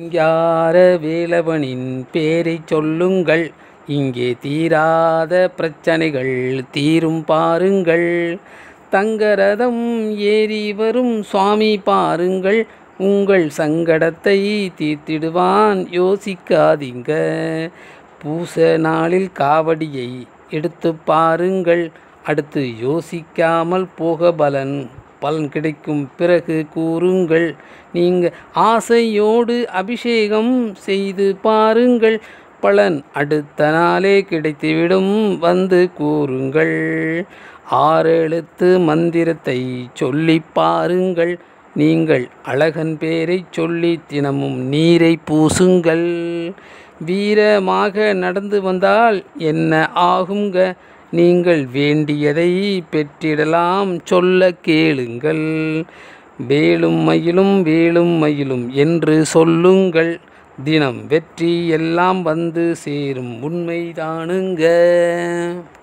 சிங்கார வேலவனின் பேரைச் சொல்லுங்கள் இங்கே தீராத பிரச்சனைகள் தீரும் பாருங்கள் தங்கரதம் ஏறி வரும் சுவாமி பாருங்கள் உங்கள் சங்கடத்தை தீர்த்திடுவான் யோசிக்காதீங்க பூச நாளில் காவடியை எடுத்து பாருங்கள் அடுத்து யோசிக்காமல் போக பலன் பலன் கிடைக்கும் பிறகு கூறுங்கள் நீங்கள் ஆசையோடு அபிஷேகம் செய்து பாருங்கள் பலன் அடுத்த நாளே கிடைத்துவிடும் வந்து கூறுங்கள் ஆறெழுத்து மந்திரத்தை சொல்லி பாருங்கள் நீங்கள் அழகன் பேரை சொல்லி தினமும் நீரை பூசுங்கள் வீரமாக நடந்து வந்தால் என்ன ஆகுங்க நீங்கள் வேண்டியதை பெற்றிடலாம் சொல்ல கேளுங்கள் வேலும் மயிலும் வேலும் மயிலும் என்று சொல்லுங்கள் தினம் வெற்றி எல்லாம் வந்து சேரும் உண்மைதானுங்க